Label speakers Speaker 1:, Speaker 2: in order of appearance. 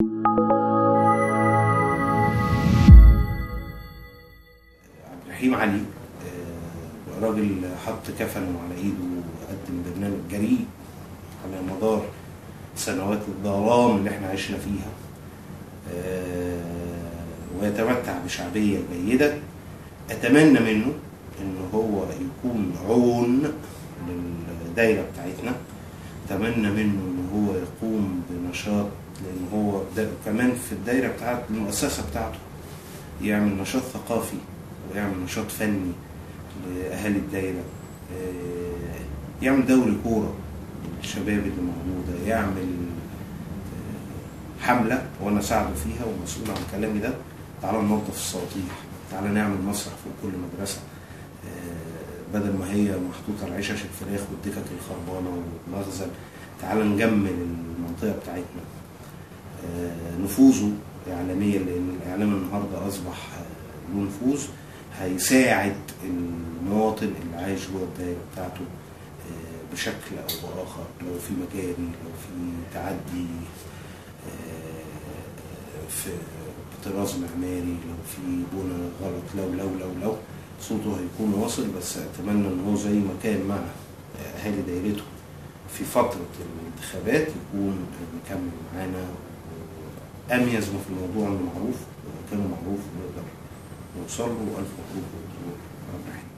Speaker 1: عبد الرحيم علي آه، راجل حط كفنه على ايده وقدم برنامج جريء على مدار سنوات الظلام اللي احنا عشنا فيها آه، ويتمتع بشعبية جيدة أتمنى منه إن هو يكون عون للدايرة بتاعتنا أتمنى منه إن هو يقوم بنشاط لأن هو ده كمان في الدايرة بتاعت المؤسسة بتاعته يعمل نشاط ثقافي ويعمل نشاط فني لأهالي الدايرة آه، يعمل دوري كورة للشباب اللي موجودة يعمل آه، حملة وأنا ساعده فيها ومسؤول عن كلامي ده تعالى ننظف السطيح تعالى نعمل مسرح فوق كل مدرسة آه، بدل ما هي محطوطة العشش الفراخ والدكك الخربانة والمخزن تعالى نجمل المنطقة بتاعتنا آه، نفوذه إعلاميا لأن الإعلام النهاردة أصبح آه، له نفوذ هيساعد المواطن اللي عايش جوه الدايرة بتاعته آه، بشكل أو بآخر لو في مجاري لو في تعدي آه، في طراز معماري لو في بنى غلط لو لو لو لو صوته هيكون واصل بس اتمنى ان هو زي ما كان مع اهالي دايرته في فترة الانتخابات يكون مكمل معانا اميز ما في الموضوع انه معروف وكانوا معروف ونقدر نوصل له والف مبروك دكتور عبد الرحيم